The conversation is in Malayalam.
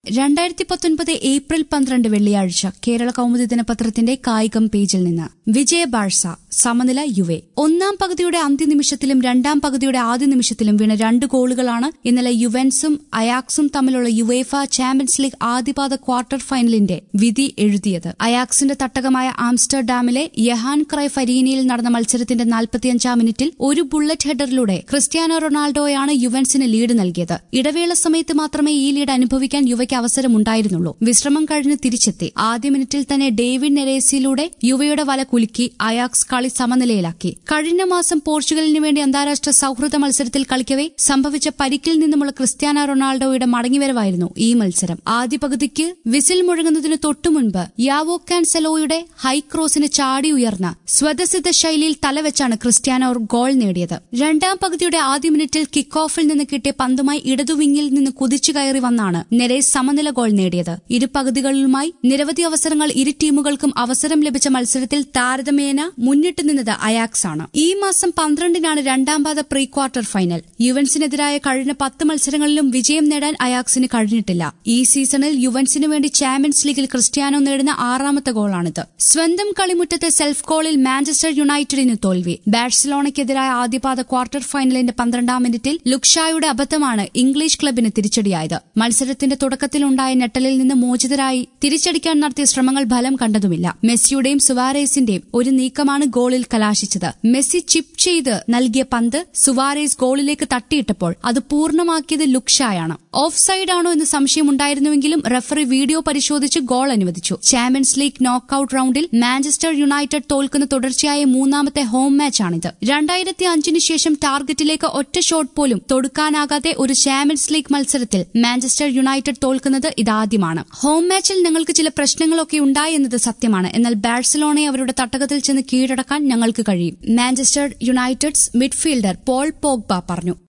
രണ്ടായിരത്തി പത്തൊൻപത് ഏപ്രിൽ പന്ത്രണ്ട് വെള്ളിയാഴ്ച കേരള കൗമുദി ദിനപത്രത്തിന്റെ കായികം പേജിൽ നിന്ന് വിജയ ബാഴ്സ സമനില യുവെ ഒന്നാം പകുതിയുടെ അന്ത്യനിമിഷത്തിലും രണ്ടാം പകുതിയുടെ ആദ്യ നിമിഷത്തിലും വീണ രണ്ട് ഗോളുകളാണ് ഇന്നലെ യുവൻസും അയാക്സും തമ്മിലുള്ള യുവേഫ ചാമ്പ്യൻസ് ലീഗ് ആദ്യപാദ ക്വാർട്ടർ ഫൈനലിന്റെ വിധി എഴുതിയത് അയാക്സിന്റെ തട്ടകമായ ആംസ്റ്റർഡാമിലെ യഹാൻ ക്രൈഫ് അരീനയിൽ നടന്ന മത്സരത്തിന്റെ നാൽപ്പത്തിയഞ്ചാം മിനിറ്റിൽ ഒരു ബുള്ളറ്റ് ഹെഡറിലൂടെ ക്രിസ്ത്യാനോ റൊണാൾഡോയാണ് യുവൻസിന് ലീഡ് നൽകിയത് ഇടവേള സമയത്ത് മാത്രമേ ഈ ലീഡ് അനുഭവിക്കാൻ യുവയ്ക്ക് അവസരമുണ്ടായിരുന്നുള്ളൂ വിശ്രമം കഴിഞ്ഞ് തിരിച്ചെത്തി ആദ്യ മിനിറ്റിൽ തന്നെ ഡേവിഡ് നെരേസിയിലൂടെ യുവയുടെ വല കുലുക്കി അയാക്സ് കളി സമനിലയിലാക്കി കഴിഞ്ഞ മാസം പോർച്ചുഗലിന് വേണ്ടി അന്താരാഷ്ട്ര സൌഹൃദ മത്സരത്തിൽ കളിക്കവേ സംഭവിച്ച പരിക്കിൽ നിന്നുമുള്ള ക്രിസ്ത്യാനോ റൊണാൾഡോയുടെ മടങ്ങിവരവായിരുന്നു ഈ മത്സരം ആദ്യ പകുതിക്ക് വിസിൽ മുഴങ്ങുന്നതിന് തൊട്ടുമുൻപ് യാവോ കാൻസെലോയുടെ ഹൈക്രോസിന് ചാടി ഉയർന്ന സ്വതസിദ്ധ ശൈലിയിൽ തലവെച്ചാണ് ക്രിസ്ത്യാനോ ഗോൾ നേടിയത് രണ്ടാം പകുതിയുടെ ആദ്യ മിനിറ്റിൽ കിക്ക് ഓഫിൽ നിന്ന് കിട്ടിയ പന്തുമായി ഇടതുവിങ്ങിൽ നിന്ന് കുതിച്ചു കയറി വന്നാണ് നെരേസ് സമനില ഗോൾ നേടിയത് ഇരു പകുതികളിലുമായി നിരവധി അവസരങ്ങൾ ഇരു ടീമുകൾക്കും അവസരം ലഭിച്ച മത്സരത്തിൽ താരതമ്യേന മുന്നിട്ട് നിന്നത് അയാക്സ് ആണ് ഈ മാസം പന്ത്രണ്ടിനാണ് രണ്ടാം പാദ പ്രീ ക്വാർട്ടർ ഫൈനൽ യുവൻസിനെതിരായ കഴിഞ്ഞ പത്ത് മത്സരങ്ങളിലും വിജയം നേടാൻ അയാക്സിന് കഴിഞ്ഞിട്ടില്ല ഈ സീസണിൽ യുവൻസിന് വേണ്ടി ചാമ്പ്യൻസ് ലീഗിൽ ക്രിസ്ത്യാനോ നേടുന്ന ആറാമത്തെ ഗോളാണിത് സ്വന്തം കളിമുറ്റത്തെ സെൽഫ് ഗോളിൽ മാഞ്ചസ്റ്റർ യുണൈറ്റഡിന് തോൽവി ബാഴ്സലോണയ്ക്കെതിരായ ആദ്യപാദ ക്വാർട്ടർ ഫൈനലിന്റെ പന്ത്രണ്ടാം മിനിറ്റിൽ ലുക്ഷായുടെ അബദ്ധമാണ് ഇംഗ്ലീഷ് ക്ലബിന് തിരിച്ചടിയായത് മത്സരത്തിന്റെ തുടക്കത്തിലുണ്ടായ ഞെട്ടലിൽ നിന്ന് മോചിതരായി തിരിച്ചടിക്കാൻ നടത്തിയ ശ്രമങ്ങൾ ഫലം കണ്ടതുമില്ല മെസ്സിയുടെയും സുവാരേസിന്റെയും ഒരു നീക്കമാണ് ഗോളിൽ കലാശിച്ചത് മെസ്സി ചിപ്പ് ചെയ്ത് നൽകിയ പന്ത് സുവാരേസ് ഗോളിലേക്ക് തട്ടിയിട്ടപ്പോൾ അത് പൂർണ്ണമാക്കിയത് ലുക്ഷായാണ് ഓഫ് സൈഡാണോ എന്ന് സംശയമുണ്ടായിരുന്നുവെങ്കിലും റഫറി വീഡിയോ പരിശോധിച്ച് ഗോൾ അനുവദിച്ചു ചാമ്പ്യൻസ് ലീഗ് നോക്കൌട്ട് റൌണ്ടിൽ മാഞ്ചസ്റ്റർ യുണൈറ്റഡ് തോൽക്കുന്ന തുടർച്ചയായ മൂന്നാമത്തെ ഹോം മാച്ചാണിത് രണ്ടായിരത്തി അഞ്ചിന് ശേഷം ടാർഗറ്റിലേക്ക് ഒറ്റ ഷോട്ട് പോലും തൊടുക്കാനാകാതെ ഒരു ചാമ്പ്യൻസ് ലീഗ് മത്സരത്തിൽ മാഞ്ചസ്റ്റർ യുണൈറ്റഡ് തോൽക്കുന്നത് ഇതാദ്യമാണ് ഹോം മാച്ചിൽ ഞങ്ങൾക്ക് ചില പ്രശ്നങ്ങളൊക്കെ ഉണ്ടായി എന്നത് സത്യമാണ് എന്നാൽ ബാഴ്സലോണയെ അവരുടെ തട്ടകത്തിൽ ചെന്ന് കീഴടക്കാൻ ഞങ്ങൾക്ക് കഴിയും Manchester United's midfielder Paul Pogba പറഞ്ഞു